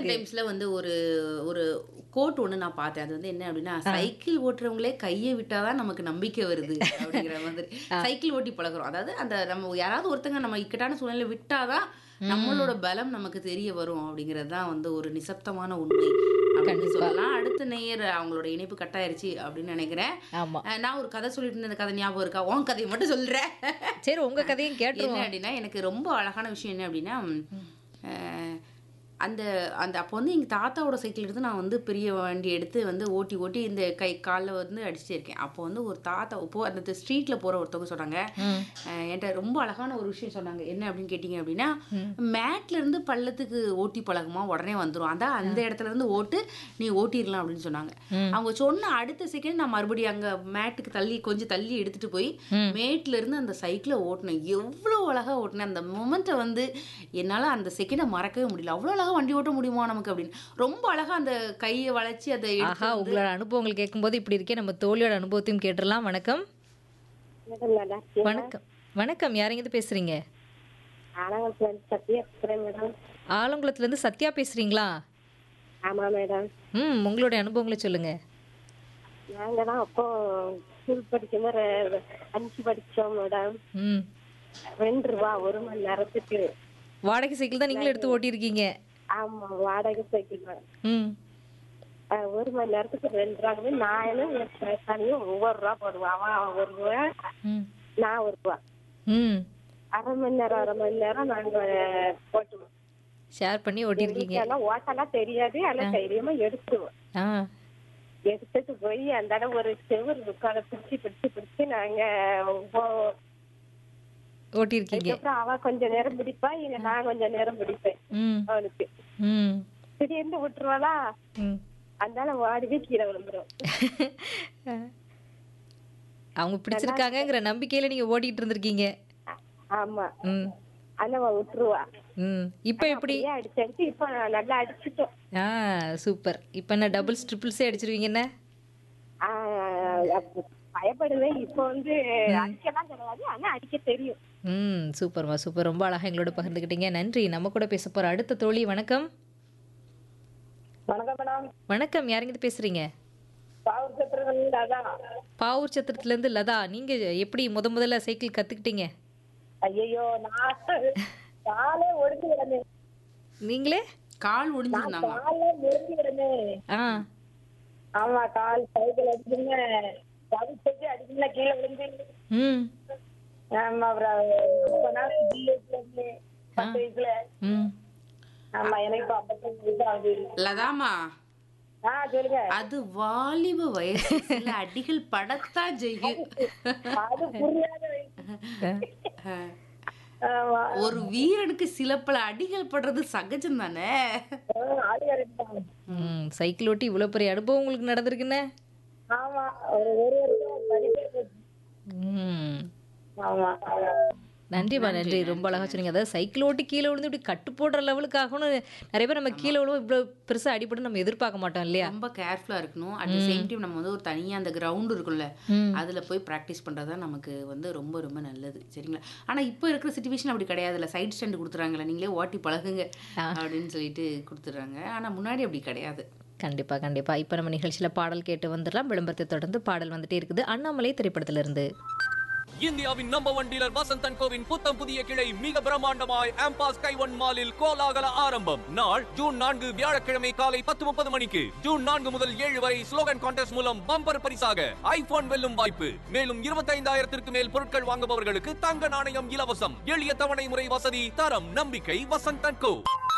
இருக்கு டைம்ஸ்ல வந்து ஒரு ஒரு கோட் ஒண்ணு நான் பார்த்தேன் அது வந்து என்ன அப்படின்னா சைக்கிள் ஓட்டுறவங்களே கையை விட்டாதான் நமக்கு நம்பிக்கை வருது அப்படிங்கிற மாதிரி சைக்கிள் ஓட்டி பழகுறோம் அதாவது அந்த நம்ம யாராவது ஒருத்தங்க நம்ம இக்கட்டான சூழ்நிலை விட்டாதான் நம்மளோட பலம் நமக்கு தெரிய வரும் அப்படிங்கிறது தான் வந்து ஒரு நிசப்தமான உண்மை அப்படின்னு சொல்லலாம் அடுத்த நேயர் அவங்களோட இணைப்பு கட்டாயிருச்சு அப்படின்னு நினைக்கிறேன் ஆமா அஹ் நான் ஒரு கதை சொல்லிட்டு இருந்த கதை ஞாபகம் இருக்கா உன் கதையை மட்டும் சொல்றேன் சரி உங்க கதையும் கேட்டுருவோம் என்ன அப்படின்னா எனக்கு ரொம்ப அழகான விஷயம் என்ன அப்படின்னா அஹ், அந்த அந்த அப்போ வந்து எங்கள் தாத்தாவோட சைக்கிள் எடுத்து நான் வந்து பெரிய வண்டி எடுத்து வந்து ஓட்டி ஓட்டி இந்த கை காலில் வந்து அடிச்சுட்டே இருக்கேன் அப்போ வந்து ஒரு தாத்தா இப்போ அந்த ஸ்ட்ரீட்டில் போகிற ஒருத்தவங்க சொன்னாங்க ம். அஹ், என்கிட்ட ரொம்ப அழகான ஒரு விஷயம் சொன்னாங்க என்ன அப்படின்னு கேட்டிங்க அப்படின்னா மேட்ல இருந்து பள்ளத்துக்கு ஓட்டி பழகுமா உடனே வந்துடும் அதான் அந்த இடத்துல இருந்து ஓட்டு நீ ஓட்டிடலாம் அப்படின்னு சொன்னாங்க அவங்க சொன்ன அடுத்த செகண்ட் நான் மறுபடியும் அங்கே மேட்டுக்கு தள்ளி கொஞ்சம் தள்ளி எடுத்துட்டு போய் மேட்ல இருந்து அந்த சைக்கிளை ஓட்டினேன் எவ்வளோ அழகா ஓட்டினேன் அந்த மொமெண்ட்டை வந்து என்னால் அந்த செகண்டை மறக்கவே முடியல அவ்வளோ அழகா வண்டி ஓட்ட முடியுமா நமக்கு அப்படின்னு ரொம்ப அழகா அந்த கையை வளைச்சி அதை எடுத்து ஆஹா உங்களோட அனுபவங்கள் கேட்கும்போது இப்படி இருக்கே நம்ம தோழியோட அனுபவத்தையும் கேட்டுடலாம் வணக்கம் மேடம் நல்லா இருக்கீங்களா? வணக்கம் வணக்கம் யாருங்க பேசுறீங்க ஆலங்குளத்துல இருந்து சத்யா பேசுறேன் மேடம் ஆலங்குளத்துல இருந்து சத்யா பேசுறீங்களா ஆமா மேடம் ம் உங்களுடைய அனுபவங்களை சொல்லுங்க நாங்க தான் அப்போ ஸ்கூல் படிக்கும்போது ரெ- அஞ்சு படிச்சோம் மேடம் ம் ரெண்டு ரூபா ஒரு மணி நேரத்துக்கு வாடகை சைக்கிள் தான் நீங்களும் எடுத்து ஓட்டியிருக்கீங்க ஆமா வாடகை சைக்கிள் தான். ம் அஹ் ஒரு மணி நேரத்துக்கு ரெண்டு ரூபாங்க நானும் என் பேசானியும் ஒவ்வொரு ரூபா போடுவான் அவன் ஒரு ரூபா ம் நான் ஒரு ரூபா ம் அரை மணி நேரம் அரை மணி நேரம் நாங்க ஓட்டுவோம் ஷேர் பண்ணி ஓட்டியிருக்கீங்க எல்லாம் ஓட்டெல்லாம் தெரியாது ஆனா தைரியமா எடுத்துருவோம் ஆ எடுத்துட்டு போய் அந்த இடம் ஒரு செவ்வறு உட்கார பிடிச்சு பிடிச்சு பிடிச்சு நாங்க போ- ஓட்டியிருக்கீங்க அதுக்கப்புறம் அவ கொஞ்ச நேரம் பிடிப்பா இல்ல நான் கொஞ்ச நேரம் பிடிப்பேன் ம் அவனுக்கு ம் திடீர்னு விட்டுருவாளா ம் அதனால வாடிவே கீழே விழுந்துரும் அவங்க பிடிச்சிருக்காங்கங்கிற நம்பிக்கையில நீங்க ஓட்டிட்டு இருந்திருக்கீங்க ஆமா ம் ஆனா அவ விட்டுருவா ம் இப்போ எப்படி அப்படியே அடிச்சு அடிச்சு இப்ப நல்லா அடிச்சுட்டோம் ஆ சூப்பர் இப்போ என்ன டபுள்ஸ் ட்ரிபிள்ஸே அடிச்சிருவீங்க என்ன ஆஹ் அப்ப பயப்படுவேன் இப்ப வந்து அடிக்கலாம் கிடையாது ஆனா அடிக்க தெரியும் ம் சூப்பர்மா சூப்பர் ரொம்ப அழகா எங்களோட பகிர்ந்துக்கிட்டீங்க நன்றி நம்ம கூட பேச போற அடுத்த தோழி வணக்கம் வணக்கம் மேடம் வணக்கம் யாருங்க இது பேசுறீங்க பாவூர் சத்திரம் அதான் பாவூர் சத்திரத்துல இருந்து லதா நீங்க எப்படி முத முதல்ல சைக்கிள் கத்துக்கிட்டீங்க ஐயோ நான் காலே ஒடுங்கி கிடந்தேன் நீங்களே கால் ஒடிஞ்சிருந்தாங்க காலே ஒடுங்கி கிடந்தேன் ஆ ஆமா கால் சைக்கிள் அடிச்சுங்க தவிச்சு அடிச்சுல கீழே விழுந்து ம் ஆமா அப்புறம் ரொம்ப நாள் ஜிஹெச்ல இருந்து பத்து வயசுல ம் ஆமா எனக்கு இப்ப ஐம்பத்தஞ்சு வயசு ஆகுது லதாமா ஆ சொல்லுங்க அது வாலிப வயசு சில அடிகள் படத்தான் செய்யும் அது புரியாத வயசு ஆமா ஒரு வீரனுக்கு சில பல அடிகள் படுறது சகஜம் தானே ஆ, அது correct தான். ம் சைக்கிள் ஓட்டி இவ்வளோ பெரிய அனுபவம் உங்களுக்கு நடந்திருக்குன்னு ஆமா ஒரு ஒரு வருஷம் படிப்பே போச்சு. ம் ஆமா நன்றிம்மா நன்றி ரொம்ப அழகா சொன்னீங்க அதாவது சைக்கிள் ஓட்டி கீழே விழுந்து இப்படி கட்டு போடுற லெவலுக்கு ஆகணும் நிறைய பேர் நம்ம கீழே விழுவோம் இவ்வளோ பெருசாக அடிபட்டு நம்ம எதிர்பார்க்க மாட்டோம் இல்லையா ரொம்ப கேர்ஃபுல்லா இருக்கணும் அட் த சேம் டைம் நம்ம வந்து ஒரு தனியா அந்த கிரவுண்ட் இருக்குல்ல ம். அதுல போய் ப்ராக்டிஸ் பண்றதா நமக்கு வந்து ரொம்ப ரொம்ப நல்லது சரிங்களா ஆனா இப்போ இருக்கிற சுச்சுவேஷன் அப்படி கிடையாதுல்ல சைட் ஸ்டாண்ட் கொடுத்துறாங்கல்ல நீங்களே ஓட்டி பழகுங்க அப்படின்னு சொல்லிட்டு கொடுத்துட்றாங்க ஆனா முன்னாடி அப்படி கிடையாது கண்டிப்பா கண்டிப்பா இப்போ நம்ம நிகழ்ச்சியில பாடல் கேட்டு வந்துடலாம் விளம்பரத்தை தொடர்ந்து பாடல் வந்துட்டே இருக்குது அண்ணாமலை திரைப்படத்திலிருந்து இந்தியாவின் நம்பர் ஒன் டீலர் வசந்தன் கோவின் புத்தம் புதிய கிளை மிக பிரம்மாண்டமாய் ஆம்பாஸ் கைவன் மாலில் கோலாகல ஆரம்பம் நாள் ஜூன் நான்கு வியாழக்கிழமை காலை பத்து முப்பது மணிக்கு ஜூன் நான்கு முதல் ஏழு வரை ஸ்லோகன் கான்டெஸ்ட் மூலம் பம்பர் பரிசாக ஐபோன் வெல்லும் வாய்ப்பு மேலும் இருபத்தைந்தாயிரத்திற்கு மேல் பொருட்கள் வாங்குபவர்களுக்கு தங்க நாணயம் இலவசம் எளிய தவணை முறை வசதி தரம் நம்பிக்கை வசந்தன் கோ